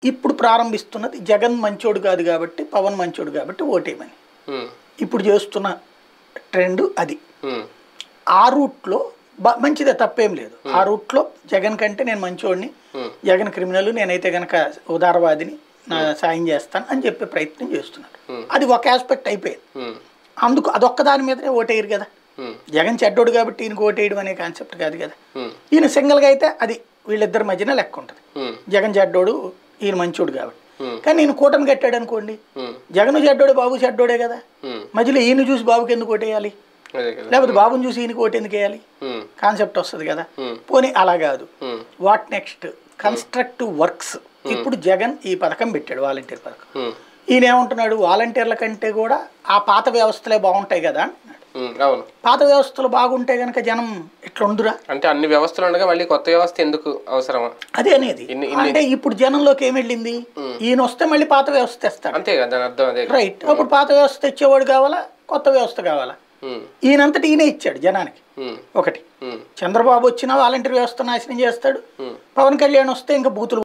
ఇప్పుడు ప్రారంభిస్తున్నది జగన్ మంచోడు కాదు కాబట్టి పవన్ మంచోడు కాబట్టి ఓటేయమని ఉమ్, ఇప్పుడు చేస్తున్న ట్రెండ్ అది ఉమ్, ఆ రూట్లో బ- మంచిదే తప్పేం లేదు ఆ రూట్లో జగన్ కంటే నేను మంచోడిని Hmm. జగన్ క్రిమినల్ నేనైతే గనక ఉదారవాదిని నా సాయం చేస్తాను అని చెప్పే ప్రయత్నం చేస్తున్నాడు అది ఒక ఆస్పెక్ట్ అయిపోయింది ఉమ్, అందుకు అదొక్క దాని మీదనే ఓటేయరు కదా ఉమ్, జగన్ చెడ్డోడు కాబట్టి ఈయనకు ఓటేయడం అనే కాన్సెప్ట్ కాదు కదా ఉమ్, ఈయన సింగిల్గా అయితే అది వీళ్ళిద్దరి మధ్యన లెక్క ఉంటుంది ఉమ్, జగన్ చెడ్డోడు ఈయన మంచోడు కాబట్టి Hmm. కానీ ఈయన కూటమి కట్టాడు అనుకోండి ఉమ్, జగన్ చెడ్డోడు బాబు చెడ్డోడే కదా ఉమ్, మధ్యలో ఈయన చూసి బాబుకి ఎందుకు ఓటేయాలి అదే కదా లేకపోతే బాబుని చూసి ఈయనకి ఓటు ఎందుకు వేయాలి ఉమ్, కాన్సెప్ట్ వస్తుంది కదా Hmm. పోనీ అలా కాదు um, what next constructive works ఇప్పుడు జగన్ ఈ పథకం పెట్టాడు వాలంటీర్ పథకం ఉమ్, ఈయన ఏమంటున్నాడు వాలంటీర్ల కంటే కూడా ఆ పాత వ్యవస్థలే బాగుంటాయి కదా అంటున్నాడు ఉమ్, అవును పాత వ్యవస్థలు బాగుంటే కనుక జనం ఇట్లుండురా అంటే అన్ని వ్యవస్థలు ఉండగా మళ్ళీ కొత్త వ్యవస్థ ఎందుకు అవసరమా అదే అనేది ఇన్ని- అంటే ఇప్పుడు జనంలోకి ఏం వెళ్ళింది ఈయన వస్తే మళ్ళీ పాత వ్యవస్థ తెస్తాడు అంతే కదా దాని అర్థం అదే కదా. రైట్ అప్పుడు పాత వ్యవస్థ తెచ్చేవాడు కావాలా కొత్త వ్యవస్థ కావాలా ఉమ్, ఈయనంతటి ఈయనే ఇచ్చాడు జనానికి ఉమ్, ఒకటి ఉమ్, చంద్రబాబు వచ్చినా వాలంటీర్ వ్యవస్థ నాశనం చేస్తాడు ఉమ్. పవన్ కళ్యాణ్ వస్తే ఇంకా బూతులు